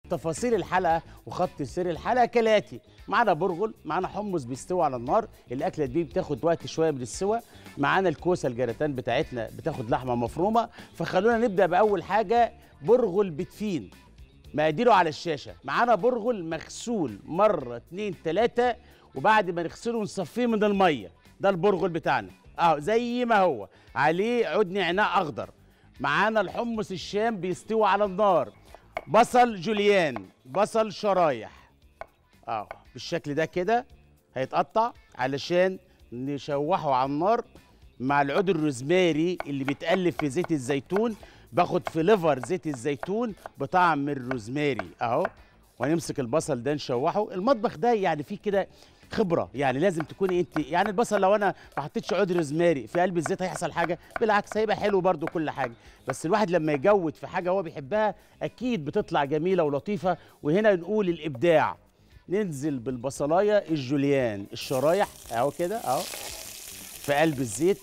تفاصيل الحلقه وخط سير الحلقه كالاتي معانا برغل معانا حمص بيستوي على النار الاكله دي بتاخد وقت شويه من السوى معانا الكوسه الجراتان بتاعتنا بتاخد لحمه مفرومه فخلونا نبدا باول حاجه برغل بتفين مقاديره على الشاشه معانا برغل مغسول مره اتنين تلاته وبعد ما نغسله نصفيه من الميه ده البرغل بتاعنا اهو زي ما هو عليه عود نعناع اخضر معانا الحمص الشام بيستوي على النار بصل جوليان بصل شرايح اه بالشكل ده كده هيتقطع علشان نشوحه على النار مع العود الروزماري اللي بيتقلب في زيت الزيتون باخد في ليفر زيت الزيتون بطعم الروزماري اهو وهنمسك البصل ده نشوحه المطبخ ده يعني فيه كده خبره يعني لازم تكوني انت يعني البصل لو انا ما حطيتش عود روزماري في قلب الزيت هيحصل حاجه بالعكس هيبقى حلو برده كل حاجه بس الواحد لما يجود في حاجه هو بيحبها اكيد بتطلع جميله ولطيفه وهنا نقول الابداع ننزل بالبصلايه الجوليان الشرايح اهو كده اهو في قلب الزيت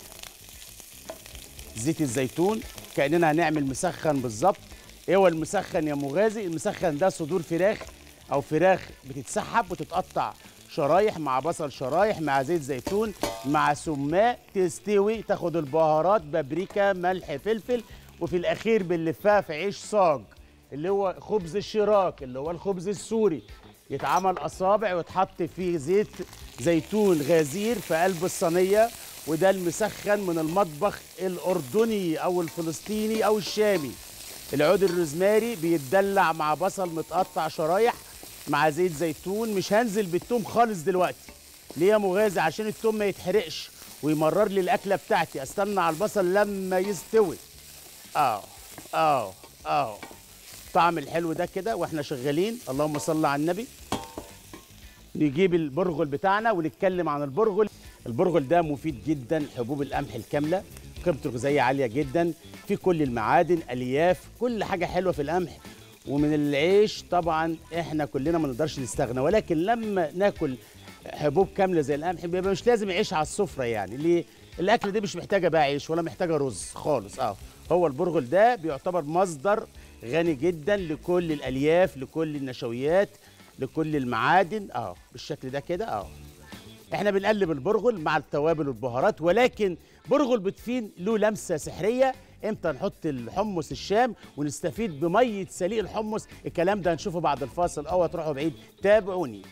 زيت الزيتون كاننا هنعمل مسخن بالظبط ايه هو المسخن يا مغازي المسخن ده صدور فراخ او فراخ بتتسحب وتتقطع شرايح مع بصل شرايح مع زيت زيتون مع سماق تستوي تاخد البهارات بابريكا ملح فلفل وفي الاخير بنلفها في عيش صاج اللي هو خبز الشراك اللي هو الخبز السوري يتعمل اصابع ويتحط فيه زيت زيتون غزير في قلب الصينيه وده المسخن من المطبخ الاردني او الفلسطيني او الشامي العود الروزماري بيتدلع مع بصل متقطع شرايح مع زيت زيتون مش هنزل بالثوم خالص دلوقتي ليه يا مغازي عشان الثوم ما يتحرقش ويمرر لي الاكله بتاعتي استنى على البصل لما يستوي اه اه اه طعم الحلو ده كده واحنا شغالين اللهم صل على النبي نجيب البرغل بتاعنا ونتكلم عن البرغل البرغل ده مفيد جدا حبوب القمح الكامله قيمته الغذائيه عاليه جدا في كل المعادن الياف كل حاجه حلوه في القمح ومن العيش طبعا احنا كلنا ما نقدرش نستغنى ولكن لما ناكل حبوب كامله زي القمح بيبقى مش لازم عيش على السفره يعني ليه الاكل دي مش محتاجه بقى عيش ولا محتاجه رز خالص اه هو البرغل ده بيعتبر مصدر غني جدا لكل الالياف لكل النشويات لكل المعادن اه بالشكل ده كده اه احنا بنقلب البرغل مع التوابل والبهارات ولكن برغل بتفين له لمسه سحريه امتى نحط الحمص الشام ونستفيد بميه سليق الحمص الكلام ده هنشوفه بعد الفاصل اوعى تروحوا بعيد تابعوني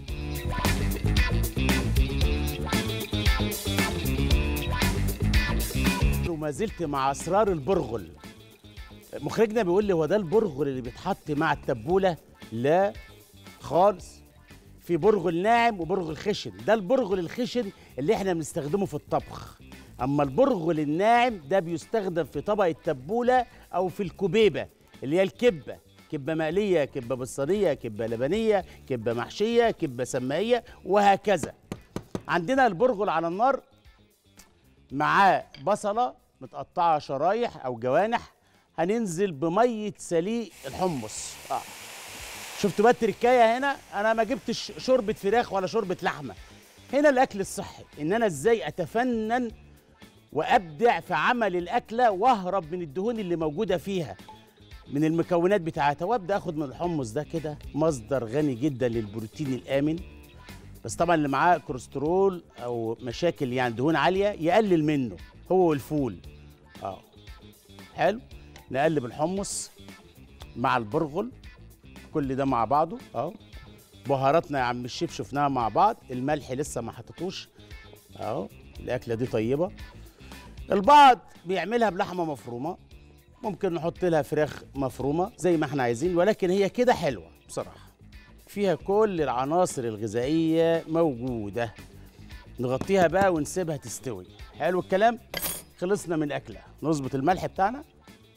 وما زلت مع اسرار البرغل مخرجنا بيقول لي هو ده البرغل اللي بيتحط مع التبوله لا خالص في برغل ناعم وبرغل خشن ده البرغل الخشن اللي احنا بنستخدمه في الطبخ اما البرغل الناعم ده بيستخدم في طبق التبوله او في الكبيبه اللي هي الكبه كبه مقليه كبه بصريه كبه لبنيه كبه محشيه كبه سمائيه وهكذا عندنا البرغل على النار معاه بصله متقطعه شرايح او جوانح هننزل بميه سليق الحمص اه شفتوا بقى التركايه هنا انا ما جبتش شوربه فراخ ولا شوربه لحمه هنا الاكل الصحي ان انا ازاي اتفنن وابدع في عمل الاكله واهرب من الدهون اللي موجوده فيها من المكونات بتاعتها وابدا اخد من الحمص ده كده مصدر غني جدا للبروتين الامن بس طبعا اللي معاه كوليسترول او مشاكل يعني دهون عاليه يقلل منه هو والفول اه حلو نقلب الحمص مع البرغل كل ده مع بعضه اهو بهاراتنا يا عم الشيف شفناها مع بعض الملح لسه ما حطيتوش اهو الاكله دي طيبه البعض بيعملها بلحمه مفرومه ممكن نحط لها فراخ مفرومه زي ما احنا عايزين ولكن هي كده حلوه بصراحه فيها كل العناصر الغذائيه موجوده نغطيها بقى ونسيبها تستوي حلو الكلام خلصنا من اكله نظبط الملح بتاعنا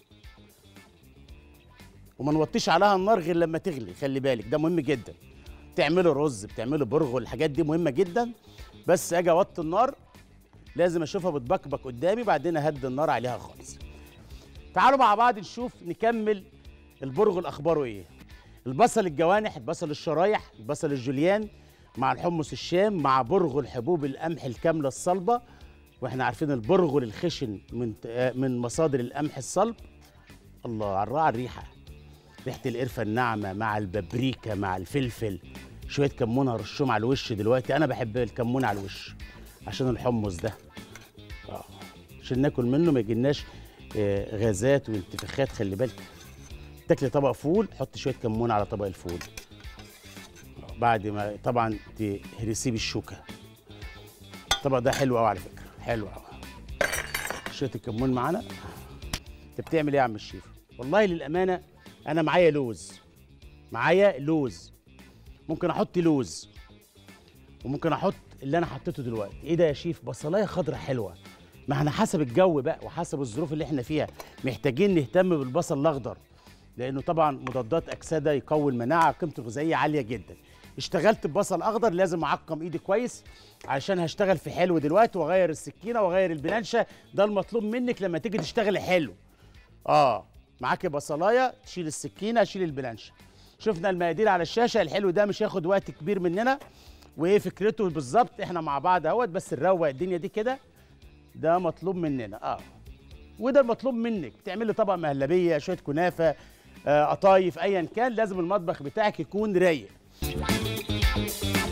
وما نوطيش عليها النار غير لما تغلي خلي بالك ده مهم جدا تعملوا رز بتعملوا برغل الحاجات دي مهمه جدا بس اجي اوطي النار لازم اشوفها بتبكبك قدامي بعدين اهدي النار عليها خالص تعالوا مع بعض نشوف نكمل البرغل اخباره ايه البصل الجوانح البصل الشرايح البصل الجوليان مع الحمص الشام مع برغل حبوب القمح الكامله الصلبه واحنا عارفين البرغل الخشن من من مصادر القمح الصلب الله على الريحه ريحه القرفه الناعمه مع البابريكا مع الفلفل شويه كمون هرشهم على الوش دلوقتي انا بحب الكمون على الوش عشان الحمص ده اه عشان ناكل منه ما يجيلناش آه، غازات وانتفاخات خلي بالك تاكلي طبق فول حط شويه كمون على طبق الفول آه، بعد ما طبعا تهرسيه بالشوكه الطبق ده حلو قوي على فكره حلو قوي شويه الكمون معانا انت بتعمل ايه يا عم الشيف والله للامانه انا معايا لوز معايا لوز ممكن احط لوز وممكن احط اللي انا حطيته دلوقتي ايه ده يا شيف بصلايه خضراء حلوه ما احنا حسب الجو بقى وحسب الظروف اللي احنا فيها محتاجين نهتم بالبصل الاخضر لانه طبعا مضادات اكسده يقوي المناعه قيمته الغذائيه عاليه جدا اشتغلت ببصل اخضر لازم اعقم ايدي كويس عشان هشتغل في حلو دلوقتي واغير السكينه واغير البلانشه ده المطلوب منك لما تيجي تشتغلي حلو اه معاكي بصلايه تشيل السكينه شيل البلانشه شفنا المقادير على الشاشه الحلو ده مش هياخد وقت كبير مننا وايه فكرته بالظبط احنا مع بعض اهوت بس نروق الدنيا دي كده ده مطلوب مننا اه وده المطلوب منك تعملي طبق مهلبيه شويه كنافه آه، قطايف ايا كان لازم المطبخ بتاعك يكون رايق